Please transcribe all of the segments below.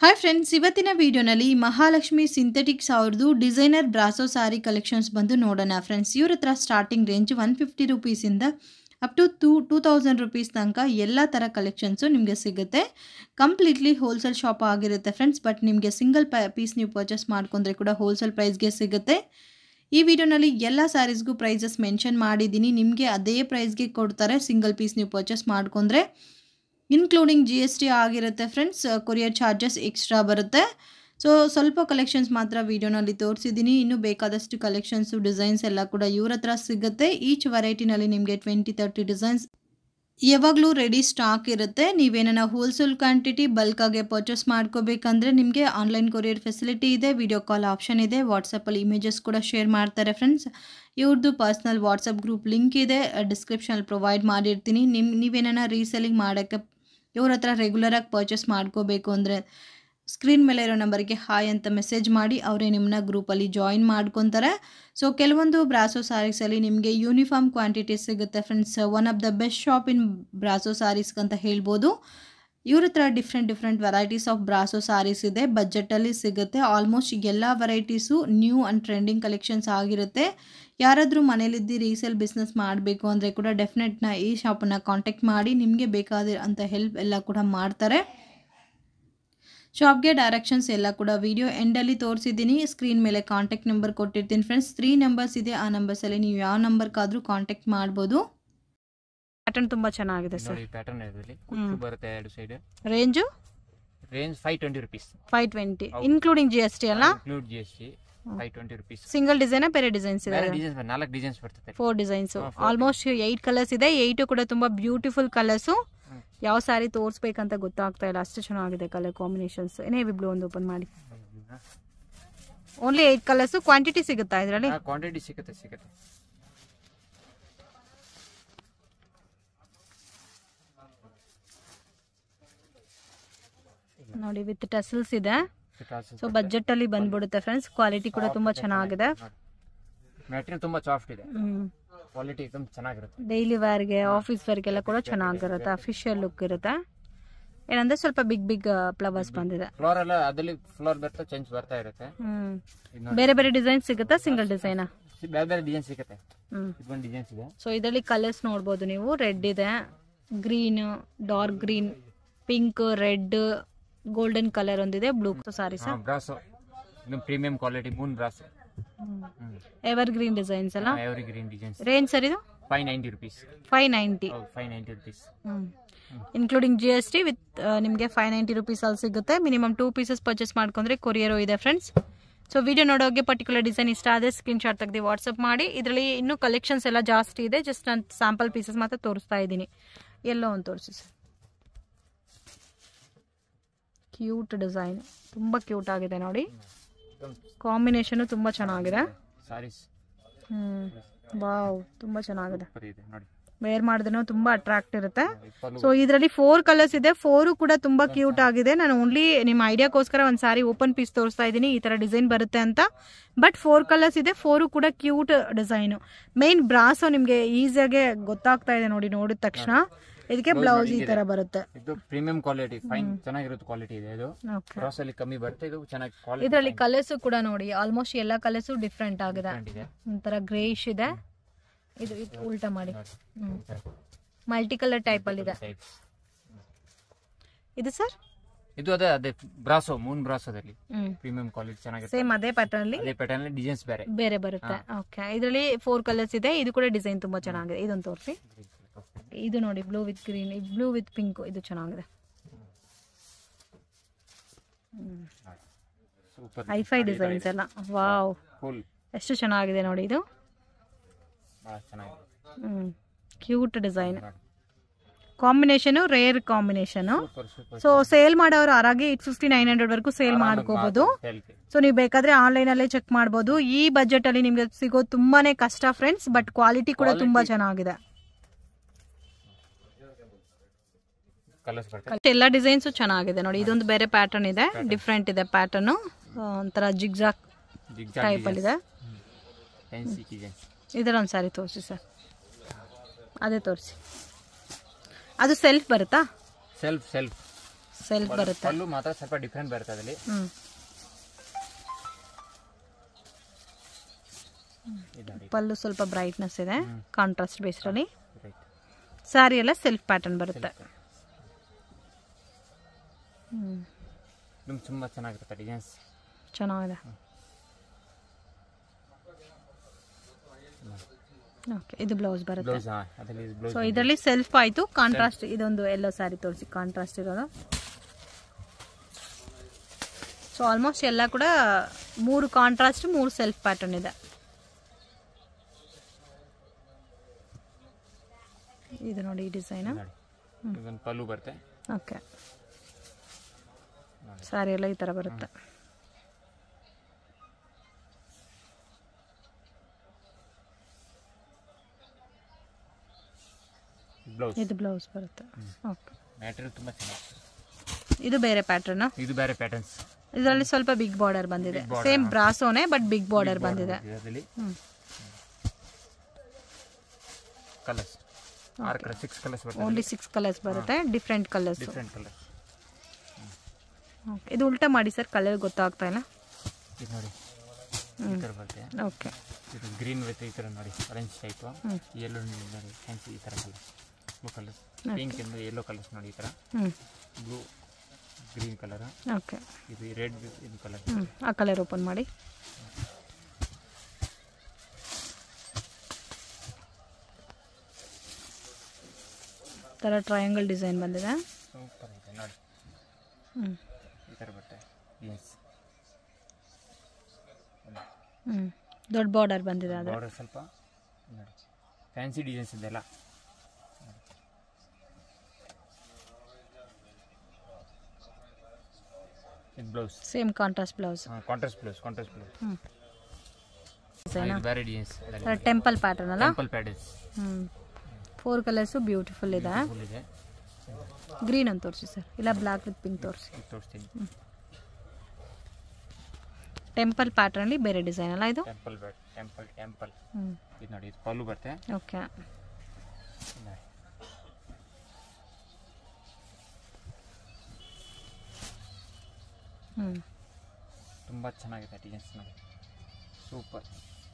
Hi friends ಇವತ್ತಿನ ವಿಡಿಯೋನಲ್ಲಿ Mahalakshmi synthetics ಅವ್ರದ್ದು ಡಿಸೈನರ್ ಬ್ರಾಸೋ ಸ್ಯಾರಿ ಕಲೆಕ್ಷನ್ಸ್ ಬಂದು ನೋಡೋಣ ಫ್ರೆಂಡ್ಸ್ ಇವ್ರ ಹತ್ರ ಸ್ಟಾರ್ಟಿಂಗ್ ರೇಂಜ್ ಒನ್ ಫಿಫ್ಟಿ ರುಪೀಸಿಂದ up to two two thousand rupees ತನಕ ಎಲ್ಲ ಥರ ಕಲೆಕ್ಷನ್ಸು ನಿಮಗೆ ಸಿಗುತ್ತೆ ಕಂಪ್ಲೀಟ್ಲಿ ಹೋಲ್ಸೇಲ್ ಶಾಪ್ ಆಗಿರುತ್ತೆ ಫ್ರೆಂಡ್ಸ್ ಬಟ್ ನಿಮಗೆ ಸಿಂಗಲ್ ಪ ಪೀಸ್ ನೀವು ಪರ್ಚೇಸ್ ಮಾಡ್ಕೊಂಡ್ರೆ ಕೂಡ ಹೋಲ್ಸೇಲ್ ಪ್ರೈಸ್ಗೆ ಸಿಗುತ್ತೆ ಈ ವಿಡಿಯೋನಲ್ಲಿ ಎಲ್ಲ ಸ್ಯಾರೀಸ್ಗೂ ಪ್ರೈಸಸ್ ಮೆನ್ಷನ್ ಮಾಡಿದ್ದೀನಿ ನಿಮಗೆ ಅದೇ ಪ್ರೈಸ್ಗೆ ಕೊಡ್ತಾರೆ ಸಿಂಗಲ್ ಪೀಸ್ ನೀವು ಪರ್ಚೇಸ್ ಮಾಡ್ಕೊಂಡ್ರೆ ಇನ್ಕ್ಲೂಡಿಂಗ್ ಜಿ ಎಸ್ ಟಿ ಆಗಿರುತ್ತೆ ಫ್ರೆಂಡ್ಸ್ ಕೊರಿಯರ್ ಚಾರ್ಜಸ್ ಎಕ್ಸ್ಟ್ರಾ ಬರುತ್ತೆ ಸೊ ಸ್ವಲ್ಪ ಕಲೆಕ್ಷನ್ಸ್ ಮಾತ್ರ ವಿಡಿಯೋನಲ್ಲಿ ತೋರಿಸಿದ್ದೀನಿ ಇನ್ನೂ ಬೇಕಾದಷ್ಟು ಕಲೆಕ್ಷನ್ಸು ಡಿಸೈನ್ಸ್ ಎಲ್ಲ ಕೂಡ ಇವ್ರ ಹತ್ರ ಸಿಗುತ್ತೆ ಈಚ್ ವೆರೈಟಿನಲ್ಲಿ ನಿಮಗೆ ಟ್ವೆಂಟಿ ತರ್ಟಿ ಡಿಸೈನ್ಸ್ ಯಾವಾಗಲೂ ರೆಡಿ ಸ್ಟಾಕ್ ಇರುತ್ತೆ ನೀವೇನ ಹೋಲ್ಸೇಲ್ ಕ್ವಾಂಟಿಟಿ ಬಲ್ಕಾಗೆ ಪರ್ಚೇಸ್ ಮಾಡ್ಕೋಬೇಕಂದ್ರೆ ನಿಮಗೆ ಆನ್ಲೈನ್ ಕೊರಿಯರ್ ಫೆಸಿಲಿಟಿ ಇದೆ ವಿಡಿಯೋ ಕಾಲ್ ಆಪ್ಷನ್ ಇದೆ ವಾಟ್ಸಪ್ಪಲ್ಲಿ ಇಮೇಜಸ್ ಕೂಡ ಶೇರ್ ಮಾಡ್ತಾರೆ ಫ್ರೆಂಡ್ಸ್ ಇವ್ರದ್ದು ಪರ್ಸ್ನಲ್ ವಾಟ್ಸಪ್ ಗ್ರೂಪ್ ಲಿಂಕ್ ಇದೆ ಡಿಸ್ಕ್ರಿಪ್ಷನಲ್ಲಿ ಪ್ರೊವೈಡ್ ಮಾಡಿರ್ತೀನಿ ನಿಮ್ಮ ನೀವೇನ ರೀಸೆಲಿಂಗ್ ಮಾಡೋಕ್ಕೆ ಇವ್ರ ಹತ್ರ ರೆಗ್ಯುಲರಾಗಿ ಪರ್ಚೇಸ್ ಮಾಡ್ಕೋಬೇಕು ಅಂದರೆ ಸ್ಕ್ರೀನ್ ಮೇಲೆ ಇರೋ ನಂಬರ್ಗೆ ಹಾಯ್ ಅಂತ ಮೆಸೇಜ್ ಮಾಡಿ ಅವರೇ ನಿಮ್ಮನ್ನ ಗ್ರೂಪಲ್ಲಿ ಜಾಯಿನ್ ಮಾಡ್ಕೊತಾರೆ ಸೊ ಕೆಲವೊಂದು ಬ್ರಾಸೋ ಸ್ಯಾರೀಸಲ್ಲಿ ನಿಮಗೆ ಯೂನಿಫಾರ್ಮ್ ಕ್ವಾಂಟಿಟಿ ಸಿಗುತ್ತೆ friends one of the best shop in brasso sarees ಅಂತ ಹೇಳ್ಬೋದು ಇವ್ರ ಹತ್ರ different different varieties of brasso sarees ಇದೆ ಬಜೆಟಲ್ಲಿ ಸಿಗುತ್ತೆ ಆಲ್ಮೋಸ್ಟ್ ಎಲ್ಲ varieties new and trending collections ಆಗಿರುತ್ತೆ ಯಾರಾದರೂ ಮನೇಲಿದ್ದು ರೀಸೇಲ್ ಬಿಸ್ನೆಸ್ ಮಾಡಬೇಕು ಅಂದರೆ ಕೂಡ ಡೆಫಿನೆಟ್ನ ಈ ಶಾಪನ್ನು ಕಾಂಟ್ಯಾಕ್ಟ್ ಮಾಡಿ ನಿಮಗೆ ಬೇಕಾದಿರೋಂಥ ಹೆಲ್ಪ್ ಎಲ್ಲ ಕೂಡ ಮಾಡ್ತಾರೆ ಶಾಪ್ಗೆ ಡೈರೆಕ್ಷನ್ಸ್ ಎಲ್ಲ ಕೂಡ ವಿಡಿಯೋ ಎಂಡಲ್ಲಿ ತೋರಿಸಿದ್ದೀನಿ ಸ್ಕ್ರೀನ್ ಮೇಲೆ ಕಾಂಟ್ಯಾಕ್ಟ್ ನಂಬರ್ ಕೊಟ್ಟಿರ್ತೀನಿ ಫ್ರೆಂಡ್ಸ್ ತ್ರೀ ನಂಬರ್ಸ್ ಇದೆ ಆ ನಂಬರ್ಸಲ್ಲಿ ನೀವು ಯಾವ ನಂಬರ್ಗಾದರೂ ಕಾಂಟ್ಯಾಕ್ಟ್ ಮಾಡ್ಬೋದು ಪ್ಯಾಟರ್ನ್ ತುಂಬ ಚೆನ್ನಾಗಿದೆ ಸರ್ ನೋಡಿ ಪ್ಯಾಟರ್ನ್ ಇದರಲ್ಲಿ ಕುಚ್ಚು ಬರುತ್ತೆ ಎರಡು side range range five twenty rupees five twenty ಹೌದು. ಇನ್ಕ್ಲೂಡಿಂಗ್ ಜಿ ಎಸ್ ಟಿ ಅಲ್ಲ include G S T five twenty rupees single ಡಿಸೈನಾ ಬೇರೆ ಡಿಸೈನ್ಸ್ ಇದೆ ಬೇರೆ ಡಿಸೈನ್ಸ್ ನಾಲ್ಕು ಡಿಸೈನ್ಸ್ ಬರ್ತದೆ ಫೋರ್ ಡಿಸೈನ್ಸು ಹಾ, four ಆಲ್ಮೋಸ್ಟ್ ಏಯ್ಟ್ ಕಲರ್ಸ್ ಇದೆ ಏಯ್ಟು ಕೂಡ ತುಂಬ ಬ್ಯೂಟಿಫುಲ್ ಕಲರ್ಸು ಹ್ಮ್. ಯಾವ ಸ್ಯಾರಿ ತೋರಿಸ್ಬೇಕಂತ ಗೊತ್ತಾಗ್ತಾ ಇಲ್ಲ ಅಷ್ಟು ಚೆನ್ನಾಗಿದೆ ಕಲರ್ ಕಾಂಬಿನೇಷನ್ಸ್ ನೇವಿ ಬ್ಲೂ ಒಂದು ಓಪನ್ ಮಾಡಿ ಓನ್ಲಿ ಏಯ್ಟ್ ಕಲರ್ಸು ಕ್ವಾಂಟಿಟಿ ಸಿಗುತ್ತಾ ಇದರಲ್ಲಿ ಕ್ವಾಂಟಿಟಿ ಸಿಗುತ್ತೆ ಸಿಗುತ್ತೆ ನೋಡಿ ವಿತ್ ಟಸಲ್ಸ್ ಇದೆ ಸೊ ಬಜೆಟ್ ಅಲ್ಲಿ ಬಂದ್ಬಿಡುತ್ತೆ ಫ್ರೆಂಡ್ಸ್ ಕ್ವಾಲಿಟಿ ಕೂಡ ತುಂಬಾ ಚೆನ್ನಾಗಿದೆ ಮ್ಯಾಟೀರಿಯಲ್ ತುಂಬಾ ಸಾಫ್ಟ್ ಇದೆ ಹ್ಮ್ ಕ್ವಾಲಿಟಿ एकदम ಚೆನ್ನಾಗಿರುತ್ತೆ ಡೈಲಿ ವೇರ್ಗೆ ಆಫೀಸ್ ವೇರ್ಗೆಲ್ಲ ಕೂಡ ಚೆನ್ನಾಗಿರುತ್ತೆ ಅಫಿಷಿಯಲ್ ಲುಕ್ ಇರುತ್ತೆ ಏನಂದ್ರೆ ಸ್ವಲ್ಪ ಬಿಗ್ ಬಿಗ್ ಫ್ಲವರ್ಸ್ ಬಂದಿದೆ ಫ್ಲೋರ್ ಎಲ್ಲ ಅದಲ್ಲಿ ಫ್ಲೋರ್ ಬರ್ತಾ ಚೇಂಜ್ ಬರ್ತಾ ಇರುತ್ತೆ ಹ್ಮ್ ಇದು ನೋಡಿ ಬೇರೆ ಬೇರೆ ಡಿಸೈನ್ ಸಿಗುತ್ತಾ ಸಿಂಗಲ್ ಡಿಸೈನಾ ಬೇರೆ ಬೇರೆ ಡಿಸೈನ್ ಸಿಗುತ್ತೆ ಹ್ಮ್ ಇದೊಂದು ಡಿಸೈನ್ಸ್ ಇದೆ ಸೊ ಇದರಲ್ಲಿ ಕಲರ್ಸ್ ನೋಡ್ಬೋದು ನೀವು ರೆಡ್ ಇದೆ green dark green pink red golden colour ಒಂದಿದೆ ಬ್ಲೂ ಸಾರಿ ಸರ್ ಬ್ರಾಸೋ ಇದು premium quality moon brasso evergreen designs ಅಲ್ಲ evergreen designs range sir ಇದು five ninety rupees five ninety five ninety rupees including G S T with ನಿಮಗೆ five ninety rupees ಅಲ್ಲಿ ಸಿಗುತ್ತೆ minimum two pieces purchase ಮಾಡ್ಕೊಂಡ್ರೆ courier ಇದೆ friends so video ನೋಡೋಗೆ particular design ಇಷ್ಟ ಆದರೆ screen shot ತೆಗೆದು ವಾಟ್ಸಪ್ ಮಾಡಿ ಇದರಲ್ಲಿ ಇನ್ನೂ ಕಲೆಕ್ಷನ್ಸ್ ಎಲ್ಲ ಜಾಸ್ತಿ ಇದೆ ಜಸ್ಟ್ ನಾನು ಸ್ಯಾಂಪಲ್ ಪೀಸಸ್ ಮಾತ್ರ ತೋರಿಸ್ತಾ ಇದ್ದೀನಿ ಎಲ್ಲೋ ಒಂದು ತೋರಿಸಿ ಸರ್ ಕ್ಯೂಟ್ ಡಿಸೈನ್ ತುಂಬ ಕ್ಯೂಟ್ ಆಗಿದೆ ನೋಡಿ ಕಾಂಬಿನೇಷನ್ ತುಂಬ ಚೆನ್ನಾಗಿದೆ ಸಾರೀಸ್ ಹ್ಮ್ ವಾವ್ ತುಂಬ ಚೆನ್ನಾಗಿದೆ ಇದೆ ನೋಡಿ ವೇರ್ ಮಾಡಿದ್ರೆ ತುಂಬ ಅಟ್ರಾಕ್ಟ್ ಇರುತ್ತೆ ಇಪ್ಪತ್ತು ಸೊ ಇದರಲ್ಲಿ ಫೋರ್ ಕಲರ್ಸ್ ಇದೆ ಫೋರು ಕೂಡ ತುಂಬಾ ಕ್ಯೂಟ್ ಆಗಿದೆ ನಾನು ಓನ್ಲಿ ನಿಮ್ಮ ಐಡಿಯಾಕೋಸ್ಕರ ಒಂದು ಸಾರಿ ಓಪನ್ ಪೀಸ್ ತೋರಿಸ್ತಾ ಇದ್ದೀನಿ ಈ ತರ ಡಿಸೈನ್ ಬರುತ್ತೆ ಅಂತ ಬಟ್ ಫೋರ್ ಕಲರ್ಸ್ ಇದೆ ಫೋರು ಕೂಡ ಕ್ಯೂಟ್ ಡಿಸೈನ್ ಮೇನ್ ಬ್ರಾಸು ನಿಮಗೆ ಈಸಿಯಾಗಿ ಗೊತ್ತಾಗ್ತಾ ಇದೆ ನೋಡಿ ನೋಡಿದ ತಕ್ಷಣ ಇದಕ್ಕೆ ಬ್ಲೌಸ್ ಈ ತರ ಬರುತ್ತೆ ಇದು ಪ್ರೀಮಿಯಂ ಕ್ವಾಲಿಟಿ ಫೈನ್ ಚೆನ್ನಾಗಿರುತ್ತೆ ಕ್ವಾಲಿಟಿ ಇದೆ ಇದು ಓಕೆ ಕ್ರಾಸ್ ಅಲ್ಲಿ ಕಮ್ಮಿ ಬರುತ್ತೆ ಇದು ಚೆನ್ನಾಗಿ ಕ್ವಾಲಿಟಿ ಇದರಲ್ಲಿ ಕಲರ್ಸ್ ಕೂಡ ನೋಡಿ ಆಲ್ಮೋಸ್ಟ್ ಎಲ್ಲ ಕಲರ್ಸು ಡಿಫ್ರೆಂಟ್ ಆಗಿದೆ ಇದೆ ಒಂಥರ ಗ್ರೇಷ್ ಇದೆ ಇದು ಇದು ಉಲ್ಟಾ ಮಾಡಿ ಮಲ್ಟಿ ಕಲರ್ ಟೈಪ್ ಅಲ್ಲಿ ಇದೆ Types. ಇದು ಸರ್ ಇದು ಅದೇ ಅದೇ ಬ್ರಾಸೋ ಮೂನ್ ಬ್ರಾಸೋದಲ್ಲಿ ಹ್ಮ್ ಪ್ರೀಮಿಯಂ ಕ್ವಾಲಿಟಿ ಚೆನ್ನಾಗಿರುತ್ತೆ ಸೇಮ್ ಅದೇ ಪ್ಯಾಟರ್ನ್ ಅಲ್ಲಿ ಅದೇ ಪ್ಯಾಟರ್ನ್ ಅಲ್ಲಿ ಡಿಸೈನ್ಸ್ ಬೇರೆ ಬೇರೆ ಬರುತ್ತೆ ಓಕೆ ಇದರಲ್ಲಿ ಫೋರ್ ಕಲರ್ಸ್ ಇದೆ ಇದು ಕೂಡ ಡಿಸೈನ್ ತುಂಬಾ ಚೆನ್ನಾಗಿದೆ ಇದೊಂದು ತೋರಿಸಿ ಇದು ನೋಡಿ blue with green blue with pink ಇದು ಚೆನ್ನಾಗಿದೆ ಸೂಪರ್ ಐಫೈ ಡಿಸೈನ್ಸ್ ಎಲ್ಲ ವಾವ್ ಫುಲ್ ಎಷ್ಟು ಚೆನ್ನಾಗಿದೆ ನೋಡಿ ಇದು ಬಹಳ ಚೆನ್ನಾಗಿದೆ hmm cute design combination rare combination super super so sale ಮಾಡೋರು ಆರಾಗಿ ಏಟ್ ಫಿಫ್ಟಿ ನೈನ್ ಹಂಡ್ರೆಡ್ ವರೆಗೂ ಸೇಲ್ ಮಾಡ್ಕೋಬಹುದು ಸೊ ನೀವು ಬೇಕಾದ್ರೆ ಆನ್ಲೈನ್ ಅಲ್ಲೇ ಚೆಕ್ ಮಾಡ್ಬೋದು ಈ ಬಜೆಟ್ ಅಲ್ಲಿ ನಿಮ್ಗೆ ಸಿಗೋದು ತುಂಬಾನೇ ಕಷ್ಟ ಫ್ರೆಂಡ್ಸ್ ಬಟ್ ಕ್ವಾಲಿಟಿ ಕೂಡ ತುಂಬಾ ಚೆನ್ನಾಗಿದೆ ಕಲರ್ಸ್ ಬರ್ತದೆ ಎಲ್ಲ ಡಿಸೈನ್ಸು ಚೆನ್ನಾಗಿದೆ ನೋಡಿ ಇದೊಂದು ಬೇರೆ ಪ್ಯಾಟರ್ನ್ ಇದೆ ಡಿಫ್ರೆಂಟ್ ಇದೆ ಪ್ಯಾಟರ್ನು ಒಂಥರ ಜಿಗ್ಜಾಕ್ ಟೈಪ್ ಅಲ್ಲಿ ಇದೆ ಫ್ಯಾನ್ಸಿ ಡಿಸೈನ್ ಇದರ ಒಂದು ಸಾರಿ ತೋರಿಸಿ ಸರ್ ಅದೇ ತೋರಿಸಿ ಅದು ಸೆಲ್ಫ್ ಬರುತ್ತಾ ಸೆಲ್ಫ್ ಸೆಲ್ಫ್ ಸೆಲ್ಫ್ ಬರುತ್ತೆ ಪಲ್ಲು ಮಾತ್ರ ಸ್ವಲ್ಪ ಡಿಫ್ರೆಂಟ್ ಬರುತ್ತೆ ಅದರಲ್ಲಿ ಹ್ಞೂ ಇದು ನೋಡಿ ಪಲ್ಲು ಸ್ವಲ್ಪ ಬ್ರೈಟ್ನೆಸ್ ಇದೆ ಕಾಂಟ್ರಾಸ್ಟ್ ಬೇಸ್ಡಲ್ಲಿ ರೈಟ್ ಸ್ಯಾರಿ ಎಲ್ಲ ಸೆಲ್ಫ್ ಪ್ಯಾಟರ್ನ್ ಬರುತ್ತೆ ಹ್ಞೂ ನಿಮ್ಗೆ ತುಂಬ ಚೆನ್ನಾಗಿರುತ್ತೆ ಡಿಸೈನ್ಸ್ ಚೆನ್ನಾಗಿದೆ ಓಕೆ ಇದು ಬ್ಲೌಸ್ ಬರುತ್ತೆ ಬ್ಲೌಸ್ ಹಾಂ ಅದರಲ್ಲಿ ಬ್ಲೌಸ್ ಸೊ ಇದರಲ್ಲಿ ಸೆಲ್ಫ್ ಆಯಿತು ಕಾಂಟ್ರಾಸ್ಟ್ ಇದೊಂದು ಎಲ್ಲೋ ಸ್ಯಾರಿ ತೋರಿಸಿ ಕಾಂಟ್ರಾಸ್ಟ್ ಇರೋದು ಸೊ ಆಲ್ಮೋಸ್ಟ್ ಎಲ್ಲ ಕೂಡ ಮೂರು ಕಾಂಟ್ರಾಸ್ಟ್ ಮೂರು ಸೆಲ್ಫ್ ಪ್ಯಾಟರ್ನ್ ಇದೆ ಇದು ನೋಡಿ ಈ ಡಿಸೈನ್ ನೋಡಿ ಇದೊಂದು ಪಲ್ಲು ಬರುತ್ತೆ ಓಕೆ ಸ್ಯಾರಿ ಎಲ್ಲ ಈ ಥರ ಬರುತ್ತೆ ಬ್ಲೌಸ್ ಇದು ಬ್ಲೌಸ್ ಬರುತ್ತೆ ಓಕೆ ಮ್ಯಾಟೀರಿಯಲ್ ತುಂಬ ಚೆನ್ನಾಗಿದೆ ಇದು ಬೇರೆ ಪ್ಯಾಟರ್ನ್ ಇದು ಬೇರೆ ಪ್ಯಾಟರ್ನ್ಸ್ ಇದರಲ್ಲಿ ಸ್ವಲ್ಪ ಬಿಗ್ ಬಾರ್ಡರ್ ಬಂದಿದೆ ಸೇಮ್ ಬ್ರಾಸೋನೆ ಬಟ್ ಬಿಗ್ ಬಾರ್ಡರ್ ಬಂದಿದೆ ಇದರಲ್ಲಿ ಹ್ಮ್. ಕಲರ್ಸ್ ಆರು ಕಲರ್ ಸಿಕ್ಸ್ ಕಲರ್ಸ್ ಬರ್ತದೆ ಓನ್ಲಿ ಸಿಕ್ಸ್ ಕಲರ್ಸ್ ಬರುತ್ತೆ ಡಿಫ್ರೆಂಟ್ ಕಲರ್ಸ್ ಡಿಫ್ರೆಂಟ್ ಕಲರ್ಸ್ ಇದು ಉಲ್ಟಾ ಮಾಡಿ ಸರ್ ಕಲರ್ ಗೊತ್ತಾಗ್ತಾ ಇಲ್ಲ ಇದು ನೋಡಿ ಈ ಥರ ಬರುತ್ತೆ ಓಕೆ ಇದು ಗ್ರೀನ್ ವಿತ್ ಈ ಥರ ನೋಡಿ ಆರೆಂಜ್ ಟೈಪು ಯೆಲ್ಲೋ ನೋಡಿ ಫ್ಯಾನ್ಸಿ ಈ ಥರ ಕಲರ್ ಬ್ಲೂ ಕಲರ್ಸ್ ಪಿಂಕ್ ಇಂದ ಯೆಲ್ಲೋ ಕಲರ್ಸ್ ನೋಡಿ ಈ ಥರ ಹ್ಞೂ ಬ್ಲೂ ಗ್ರೀನ್ ಕಲರ್ ಓಕೆ ಇದು ರೆಡ್ ಇದು ಕಲರ್ ಹ್ಞೂ ಆ ಕಲರ್ ಓಪನ್ ಮಾಡಿ ಥರ ಟ್ರಯಾಂಗಲ್ ಡಿಸೈನ್ ಬಂದಿದೆ ಸೂಪರ್ ಇದೆ ನೋಡಿ ಹ್ಞೂ ಈ ಥರ ಬರುತ್ತೆ ಜೀನ್ಸ್ ಹ್ಞೂ ದೊಡ್ಡ ಬಾರ್ಡರ್ ಬಂದಿದೆ ಅದು ಬಾರ್ಡರ್ ಸ್ವಲ್ಪ ನೋಡಿ ಫ್ಯಾನ್ಸಿ ಡಿಸೈನ್ಸ್ ಇದೆಲ್ಲ ಇದು ಬ್ಲೌಸ್ ಸೇಮ್ ಕಾಂಟ್ರಾಸ್ಟ್ ಬ್ಲೌಸ್ ಹಾಂ ಕಾಂಟ್ರಾಸ್ಟ್ ಬ್ಲೌಸ್ ಕಾಂಟ್ರಾಸ್ಟ್ ಬ್ಲೌಸ್ ಹ್ಞೂ ಡಿಸೈನ್ ಇದು ಬೇರೆ ಡಿಸೈನ್ಸ್ ಥರ ಟೆಂಪಲ್ ಪ್ಯಾಟರ್ನ್ ಅಲ್ಲ ಟೆಂಪಲ್ ಪ್ಯಾಡಲ್ಸ್ ಹ್ಞೂ ಫೋರ್ ಕಲರ್ಸು ಬ್ಯೂಟಿಫುಲ್ ಇದೆ ಫುಲ್ ಇದೆ ಗ್ರೀನ್ ಅಂತ ತೋರಿಸಿ ಸರ್ ಇಲ್ಲ ಬ್ಲ್ಯಾಕ್ ವಿತ್ ಪಿಂಕ್ ತೋರಿಸಿ ಇದು ತೋರಿಸ್ತೀನಿ ಟೆಂಪಲ್ ಪ್ಯಾಟರ್ನಲ್ಲಿ ಬೇರೆ ಡಿಸೈನ್ ಅಲ್ಲ ಇದು ಟೆಂಪಲ್ ಬ್ಯಾಡ್ ಟೆಂಪಲ್ ಟೆಂಪಲ್ ಹ್ಞೂ ಇದು ನೋಡಿ ಇದು ಪಲ್ಲು ಬರುತ್ತೆ ಓಕೆ ಇದು ನೋಡಿ ಹ್ಞೂ ತುಂಬ ಚೆನ್ನಾಗಿದೆ ಡಿಸೈನ್ಸ್ ನೋಡಿ ಸೂಪರ್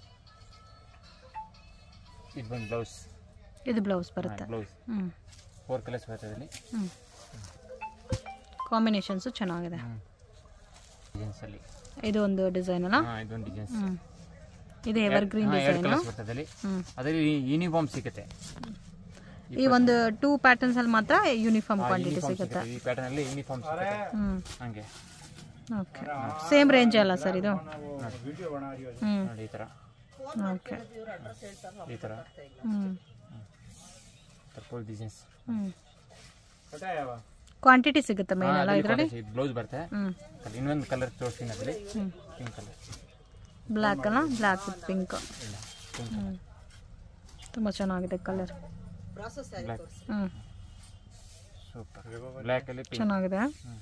ಇದು ಬಂದು ಬ್ಲೌಸ್ ಇದು ಬ್ಲೌಸ್ ಬರುತ್ತೆ ಬ್ಲೌಸ್ ಹ್ಞೂ ಫೋರ್ ಕಲರ್ಸ್ ಬರ್ತದೆ ಇದರಲ್ಲಿ ಹ್ಞೂ ಕಾಂಬಿನೇಷನ್ಸು ಚೆನ್ನಾಗಿದೆ ಡಿಸೈನ್ಸಲ್ಲಿ ಇದು ಒಂದು ಡಿಸೈನ್ ಅಲ್ಲ ಹಾಂ ಇದೊಂದು ಡಿಸೈನ್ಸ್ ಹ್ಞೂ ಇದು ಎವರ್ ಗ್ರೀನ್ ಎರಡು ಡಿಸೈನು ಕಲರ್ಸ್ ಬರ್ತದೆ ಅಲ್ಲಿ ಹ್ಞೂ ಅದರಲ್ಲಿ ಯೂನಿಫಾರ್ಮ್ ಸಿಗುತ್ತೆ ಈ ಒಂದು ಟೂ ಪ್ಯಾಟರ್ನ್ಸ್ ಅಲ್ಲಿ ಮಾತ್ರ ಯೂನಿಫಾರ್ಮ್ ಆ, ಕ್ವಾಂಟಿಟಿ uniform ಸಿಗುತ್ತೆ ಸಿಗುತ್ತೆ. ಈ ಪ್ಯಾಟರ್ನ್ ಅಲ್ಲಿ ಯೂನಿಫಾರ್ಮ್ ಸಿಗುತ್ತೆ ಹ್ಞೂ ಹಂಗೆ ಓಕೆ ಸೇಮ್ ರೇಂಜ್ ಅಲ್ಲ ಸರ್ ಇದು ಹ್ಞೂ ನೋಡಿ ಈ ಥರ ಓಕೆ ಈ ಥರ ಹ್ಞೂ ಫುಲ್ ಡಿಸೈನ್ಸ್ ಹ್ಞೂ ಕ್ವಾಂಟಿಟಿ ಸಿಗುತ್ತೆ ಮೇನ್ ಅಲ್ಲ ಇದರಲ್ಲಿ ಬ್ಲೌಸ್ ಬರುತ್ತೆ ಹ್ಞೂ ಅಲ್ಲಿ ಇನ್ನೊಂದು ಕಲರ್ ತೋರಿಸ್ತೀನಿ ಅದರಲ್ಲಿ ಹ್ಞೂ ಪಿಂಕ್ ಕಲರ್ ಬ್ಲ್ಯಾಕ್ ಅಲ್ಲ ಬ್ಲ್ಯಾಕ್ ವಿತ್ ಪಿಂಕ್ ಇಲ್ಲ ಪಿಂಕ್ ಹ್ಞೂ ತುಂಬ ಚೆನ್ನಾಗಿದೆ ಕಲರ್ ಬ್ಲ್ಯಾಕ್ ಹ್ಞೂ ಸೂಪರ್ ಬ್ಲ್ಯಾಕ್ ಅಲ್ಲಿ ಪಿಂಕ್ ಚೆನ್ನಾಗಿದೆ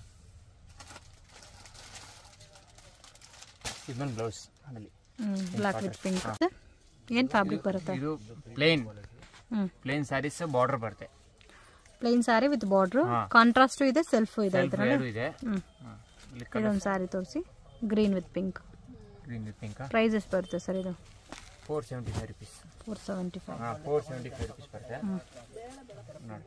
ಇದೊಂದು ಬ್ಲೌಸ್ ಅದರಲ್ಲಿ ಹ್ಞೂ ಬ್ಲ್ಯಾಕ್ ವಿತ್ ಪಿಂಕ್ ಏನು ಫ್ಯಾಬ್ರಿಕ್ ಬರುತ್ತೆ ಇದು ಪ್ಲೇನ್ ಹ್ಞೂ ಪ್ಲೇನ್ ಸ್ಯಾರೀಸ್ ಬಾರ್ಡರ್ ಬರುತ್ತೆ ಪ್ಲೈನ್ ಸ್ಯಾರಿ ವಿತ್ ಬಾರ್ಡ್ರು ಹಾ. ಕಾಂಟ್ರಾಸ್ಟು ಇದೆ ಸೆಲ್ಫು ಇದೆ Self ಇದರಲ್ಲಿ ಎರಡು ಇದೆ ಹ್ಞೂ ಹಾಂ ಇಲ್ಲಿ ಕಲರ್ ಇದೊಂದು ಸ್ಯಾರಿ ತೋರಿಸಿ green with pink green pink price ಎಷ್ಟು ಬರುತ್ತೆ ಸರ್ ಇದು four seventy five rupees four seventy five ಹಾಂ ಫೋರ್ ಸೆವೆಂಟಿ ಫೈವ್ ರುಪೀಸ್ ಬರುತ್ತೆ ನೋಡಿ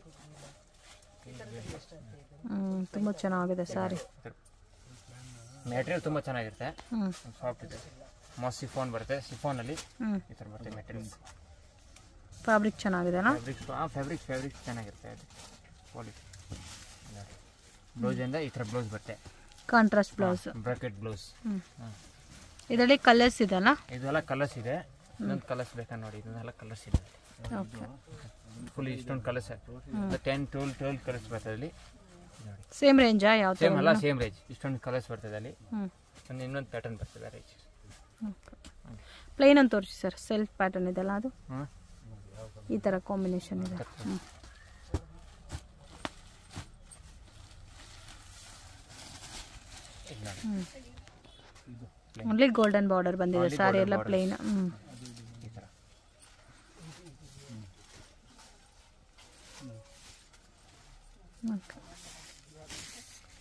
ಹ್ಞೂ ತುಂಬ ಚೆನ್ನಾಗಿದೆ ಸ್ಯಾರಿ ಮೆಟೀರಿಯಲ್ ತುಂಬ ಚೆನ್ನಾಗಿರುತ್ತೆ ಹ್ಞೂ ಸಾಫ್ಟ್ ಇದೆ ಮಸ್ತ್ ಸಿಫೋನ್ ಬರುತ್ತೆ ಸಿಫೋನಲ್ಲಿ ಹ್ಞೂ ಈ ಥರ ಬರುತ್ತೆ ಮೆಟೀರಿಯಲ್ಸ್ ಫ್ಯಾಬ್ರಿಕ್ ಚೆನ್ನಾಗಿದೆ ಅಲ್ಲ ಫ್ಯಾಬ್ರಿಕ್ಸ್ ಹಾಂ ಫ್ಯಾಬ್ರಿಕ್ಸ್ ಫ್ಯಾಬ್ರಿಕ್ಸ್ ಚೆನ್ನಾಗಿರುತ್ತೆ ಅದು ಕ್ವಾಲಿಟಿ ಬ್ಲೌಸಿಂದ ಈ ಥರ ಬ್ಲೌಸ್ ಬರುತ್ತೆ ಕಾಂಟ್ರಾಸ್ಟ್ ಬ್ಲೌಸ್ ಬ್ರಾಕೆಟ್ ಬ್ಲೌಸ್ ಹ್ಞೂ ಇದರಲ್ಲಿ ಕಲರ್ಸ್ ಇದೆ ಅಲ್ಲ ಇದೆಲ್ಲ ಕಲರ್ಸ್ ಇದೆ ಇನ್ನೊಂದು ಕಲರ್ಸ್ ಬೇಕಾ ನೋಡಿ ಇದನ್ನೆಲ್ಲ ಕಲರ್ಸ್ ಇದೆ ಓಕೆ ಫುಲ್ ಇಷ್ಟೊಂದು colours ten twelve twelve colours ಬರ್ತದೆ ಅಲ್ಲಿ ನೋಡಿ ಸೇಮ್ ರೇಂಜಾ ಯಾವ ಸೇಮ್ ಥರ ಅಲ್ಲ ಸೇಮ್ ರೇಂಜ್ ಇಷ್ಟೊಂದು ಕಲರ್ಸ್ ಬರ್ತದೆ ಅಲ್ಲಿ ಹ್ಞೂ ಒಂದು ಇನ್ನೊಂದು ಪ್ಯಾಟರ್ನ್ ಬರ್ತದೆ ರೇಂಜ್ ಪ್ಲೇನ್ ಅಂತ ತೋರಿಸಿ ಸರ್ ಸೆಲ್ಫ್ ಪ್ಯಾಟರ್ನ್ ಇದೆಲ್ಲ ಅದು ಹಾಂ ಈ ಥರ ಕಾಂಬಿನೇಷನ್ ಇದೆ ಹ್ಞೂ ಓನ್ಲಿ ಗೋಲ್ಡನ್ ಬಾರ್ಡರ್ ಬಂದಿದೆ Only ಸಾರಿ golden ಎಲ್ಲ border. ಪ್ಲೇನ್ ಹ್ಞೂ ಈ ಥರ ಓಕೆ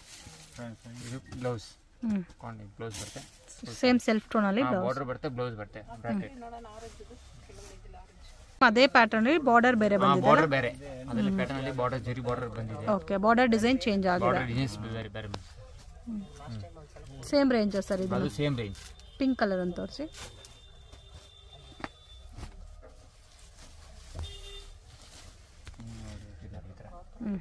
ಇದು ಬ್ಲೌಸ್ ಹ್ಞೂ ಕೊಂಡು ಬ್ಲೌಸ್ ಬರುತ್ತೆ ಸೇಮ್ ಸೆಲ್ಫ್ ಟೋನಲ್ಲಿ ಬಾರ್ಡರ್ ಬರುತ್ತೆ ಬ್ಲೌಸ್ ಬರುತ್ತೆ ಬ್ರಾಕೆಟ್ ಅದೇ ಪ್ಯಾಟರ್ನಲ್ಲಿ ಬಾರ್ಡರ್ ಬೇರೆ ಬಂದಿದೆ ಬಾರ್ಡರ್ ಬೇರೆ ಅದರಲ್ಲಿ ಪ್ಯಾಟರ್ನ್ ಅಲ್ಲಿ ಬಾರ್ಡರ್ ಜರಿ ಬಾರ್ಡರ್ ಬಂದಿದೆ ಓಕೆ ಬಾರ್ಡರ್ ಡಿಸೈನ್ ಚೇಂಜ್ ಆಗಿದೆ ಬಾರ್ಡರ್ ಡಿಸೈನ್ಸ್ ಬೇರೆ ಬೇರೆ ಸೇಮ್ ರೇಂಜ್ ಸರ್ ಇದು ಅದು ಸೇಮ್ ರೇಂಜ್ ಪಿಂಕ್ ಕಲರ್ ಅಂತ ತೋರಿಸಿ ಈ ಥರ ಹ್ಞೂ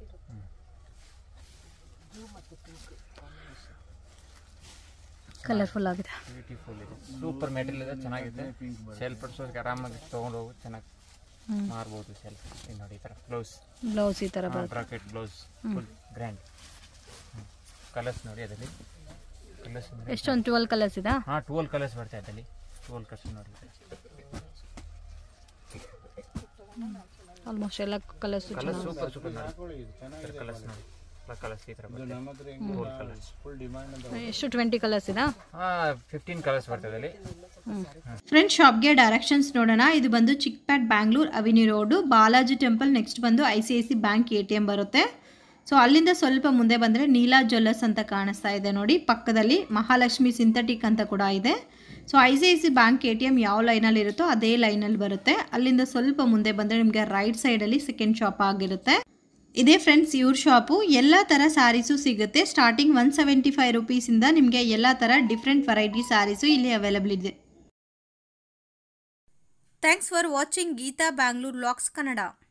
ಕಲರ್ಫುಲ್ ಆಗಿದೆ ಬ್ಯೂಟಿಫುಲ್ ಇದೆ ಸೂಪರ್ ಮೆಟೀರಿಯಲ್ ಇದೆ ಚೆನ್ನಾಗಿದೆ ಸೆಲ್ ಪಡಿಸೋದಕ್ಕೆ ಆರಾಮಾಗಿ ತೊಗೊಂಡು ಹೋಗಿ ಚೆನ್ನಾಗಿ ಹ್ಮ್. ಮಾರ್ಬೋದು ಸೆಲ್ ಇದು ನೋಡಿ ಈ ಥರ ಬ್ಲೌಸ್ ಬ್ಲೌಸ್ ಈ ಥರ ಬರುತ್ತೆ bracket blouse full grand colours ನೋಡಿ ಅದರಲ್ಲಿ ಕಲರ್ಸ್ ಅಂದರೆ ಎಷ್ಟೊಂದು ಟ್ವೆಲ್ ಕಲರ್ಸ್ ಇದಾ ಹಾಂ ಟ್ವೆಲ್ ಕಲರ್ಸ್ ಬರ್ತಾ ಅದರಲ್ಲಿ ಟ್ವೆಲ್ ಕಲರ್ಸ್ ನೋಡಿ ಆಲ್ಮೋಸ್ಟ್ ಎಲ್ಲ ಕಲರ್ಸ್ ಕಲರ್ಸ್ ಸೂಪರ್ ಸೂಪರ್ ನೋಡಿ ಕಲರ್ಸ್ ನೋಡಿ ಕಲರ್ಸ್ ಈ ಥರ ಬರುತ್ತೆ ಟ್ವೆಲ್ ಕಲರ್ಸ್ ಎಷ್ಟು ಟ್ವೆಂಟಿ ಕಲರ್ಸ್ ಇದಾ ಹಾಂ ಫಿಫ್ಟೀನ್ ಕಲರ್ಸ್ ಬರ್ತದೆ ಅದರಲ್ಲಿ ಫ್ರೆಂಡ್ ಶಾಪ್ಗೆ ಡೈರೆಕ್ಷನ್ಸ್ ನೋಡೋಣ ಇದು ಬಂದು Chickpet Bangalore avenue road Balaji temple next ಬಂದು I C I C bank A T M ಬರುತ್ತೆ ಸೊ ಅಲ್ಲಿಂದ ಸ್ವಲ್ಪ ಮುಂದೆ ಬಂದರೆ ನೀಲಾ ಜ್ಯುವೆಲ್ಲರ್ಸ್ ಅಂತ ಕಾಣಿಸ್ತಾ ಇದೆ ನೋಡಿ ಪಕ್ಕದಲ್ಲಿ ಮಹಾಲಕ್ಷ್ಮಿ ಸಿಂಥೆಟಿಕ್ ಅಂತ ಕೂಡ ಇದೆ so I C I C bank A T M ಯಾವ ಲೈನಲ್ಲಿ ಇರುತ್ತೋ ಅದೇ ಲೈನಲ್ಲಿ ಬರುತ್ತೆ ಅಲ್ಲಿಂದ ಸ್ವಲ್ಪ ಮುಂದೆ ಬಂದರೆ ನಿಮಗೆ ರೈಟ್ ಸೈಡಲ್ಲಿ ಸೆಕೆಂಡ್ ಶಾಪ್ ಆಗಿರುತ್ತೆ ಇದೇ ಫ್ರೆಂಡ್ಸ್ ಇವ್ರ ಶಾಪು ಎಲ್ಲ ಥರ ಸ್ಯಾರೀಸು ಸಿಗುತ್ತೆ ಸ್ಟಾರ್ಟಿಂಗ್ ಒನ್ ಸೆವೆಂಟಿ ಫೈವ್ ರುಪೀಸಿಂದ ನಿಮಗೆ ಎಲ್ಲ ಥರ ಡಿಫ್ರೆಂಟ್ ವೆರೈಟಿ ಸ್ಯಾರೀಸು ಇಲ್ಲಿ ಅವೈಲಬಲ್ ಇದೆ thanks for watching Geetha Bangalore looks Kannada